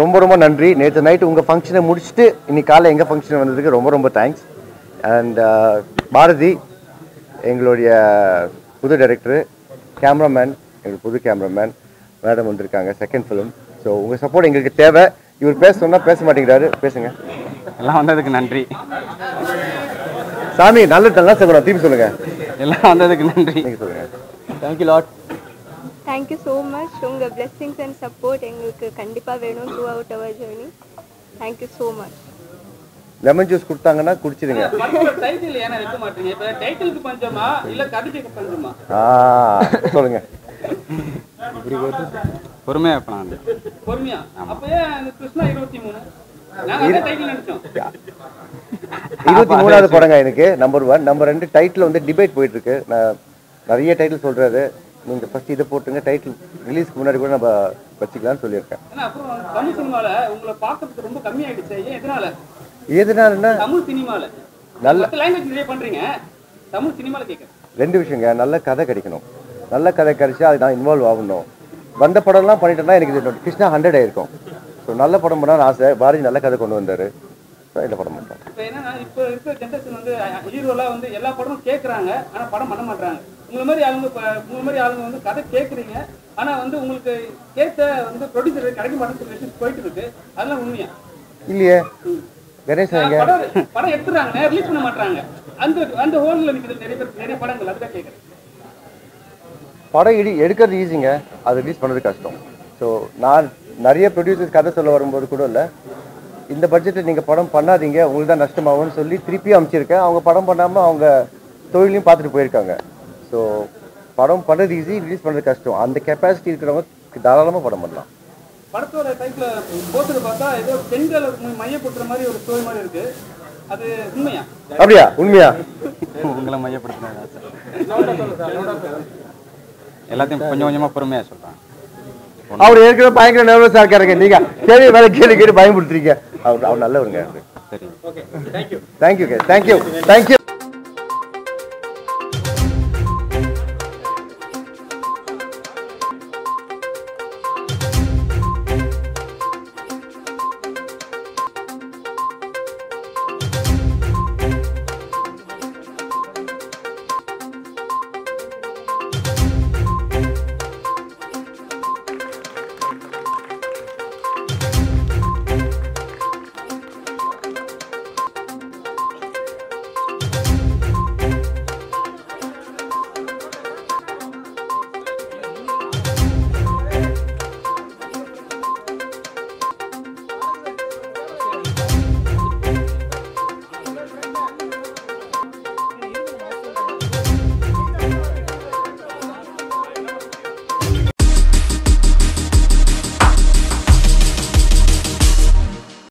ரொம்ப ரொம்ப நன்றி நேற்று நைட்டு உங்கள் ஃபங்க்ஷனை முடிச்சுட்டு இன்னைக்கு காலைல எங்கள் ஃபங்க்ஷன் வந்ததுக்கு ரொம்ப ரொம்ப தேங்க்ஸ் அண்ட் பாரதி எங்களுடைய புது டைரக்டரு கேமராமேன் எங்களுக்கு புது கேமராமேன் மேடம் வந்திருக்காங்க செகண்ட் ஃபிலிம் ஸோ உங்கள் சப்போர்ட் எங்களுக்கு தேவை இவர் பேச சொன்னால் பேச மாட்டேங்கிறாரு பேசுங்க எல்லாம் வந்ததுக்கு நன்றி சாமி நல்ல நல்லா சொல்லணும் திருப்பி சொல்லுங்கள் எல்லாம் வந்ததுக்கு நன்றி நீங்கள் சொல்லுங்கள் thank you lot thank you so much உங்கள் பிளெஸ்ஸிங்ஸ் அண்ட் சப்போர்ட் எங்களுக்கு கண்டிப்பாக வேணும் throughout our journey thank you so much lemon juice கொடுத்தாங்கன்னா குடிச்சிடுங்க டைட்டில் ஏன்னா வைக்க மாட்டீங்க இப்ப டைட்டிலுக்கு பஞ்சமா இல்ல கதைக்கு பஞ்சமா ஆ சொல்லுங்கள் பொறுமையாக இருப்பேன் நான் பொறுமையா அப்ப ஏன் அந்த கிருஷ்ணா இருபத்தி மூணு நாங்க அதே டைட்டில் நினைச்சோம் இருபத்தி மூணாவது படங்க எனக்கு நம்பர் ஒன் நம்பர் ரெண்டு டைட்டில் வந்து டிபேட் போயிட்டு இருக்கு நான் நிறைய டைட்டில் சொல்றாரு நீங்க ஃபர்ஸ்ட் இதை போட்டுங்க டைட்டில் ரிலீஸ்க்கு முன்னாடி கூட நம்ம வச்சுக்கலாம்னு சொல்லியிருக்கேன் ஏன்னா அப்புறம் தமிழ் சினிமால உங்களை பார்க்கறதுக்கு ரொம்ப கம்மியாயிடுச்சு ஏன் எதனால எதனாலன்னா தமிழ் சினிமால நல்ல மற்ற லாங்குவேஜ் நிறைய பண்றீங்க தமிழ் சினிமால கேட்கறேன் ரெண்டு விஷயங்க நல்ல கதை கிடைக்கணும் நல்ல கதை கிடைச்சா அது நான் இன்வால்வ் ஆகணும் வந்த படம்லாம் பண்ணிட்டேன்னா எனக்கு இது கிருஷ்ணா ஹண்ட்ரட் ஆயிருக்கும் ஸோ நல்ல படம் பண்ணான்னு ஆசை பாரதி நல்ல கதை கொண்டு வந்தாரு ஸோ இந்த படம் பண்ணுறேன் இப்ப என்னன்னா இப்ப இருக்கிற ஜென்ரேஷன் வந்து ஹீரோலாம் வந்து எல்லா படமும் கேக்குறாங்க ஆனா படம் பண்ண மாட்டாங்க உங்களை மாதிரி ஆளுங்க இப்ப உங்களை மாதிரி ஆளுங்க வந்து கதை கேக்குறீங்க ஆனா வந்து உங்களுக்கு கேட்ட வந்து ப்ரொடியூசர் கிடைக்க மாட்டேன்னு சொல்லி போயிட்டு இருக்கு அதெல்லாம் உண்மையா இல்லையே கணேசன் எங்க படம் படம் எடுத்துறாங்க ரிலீஸ் பண்ண மாட்டாங்க அந்த அந்த ஹோல்ல நிக்குது நிறைய பேர் நிறைய படங்கள் அதுதான் கேக்குறேன் படம் இடி எடுக்கிறது ஈஸிங்க அது ரிலீஸ் பண்ணுறது கஷ்டம் ஸோ நான் நிறைய ப்ரொடியூசர்ஸ் கதை சொல்ல வரும்போது கூட இல்லை இந்த பட்ஜெட்டில் நீங்கள் படம் பண்ணாதீங்க உங்களுக்கு தான் நஷ்டமாகும்னு சொல்லி திருப்பி அமைச்சிருக்கேன் அவங்க படம் பண்ணாமல் அவங்க தொழிலையும் பார்த்துட்டு போயிருக்காங்க ஸோ படம் பண்ணுறது ஈஸி ரிலீஸ் பண்ணுறது கஷ்டம் அந்த கெப்பாசிட்டி இருக்கிறவங்க தாராளமாக படம் பண்ணலாம் படத்தோட டைப்ல போஸ்டர் பார்த்தா ஏதோ பெண்களை மையப்படுத்துற மாதிரி ஒரு ஸ்டோரி மாதிரி இருக்கு அது உண்மையா அப்படியா உண்மையா உங்களை மையப்படுத்தினதா சார் எல்லாத்தையும் கொஞ்சம் கொஞ்சமாக பொறுமையாக சொல்கிறேன் அவர் ஏற்கனவே பயங்கர நர்வஸாக இருக்காருங்க நீங்கள் கேள்வி வேலை கேள்வி கேட்டு பயன்படுத்துறீங்க அவர் அவர் நல்லவருங்க சரி okay thank you thank you thank you thank you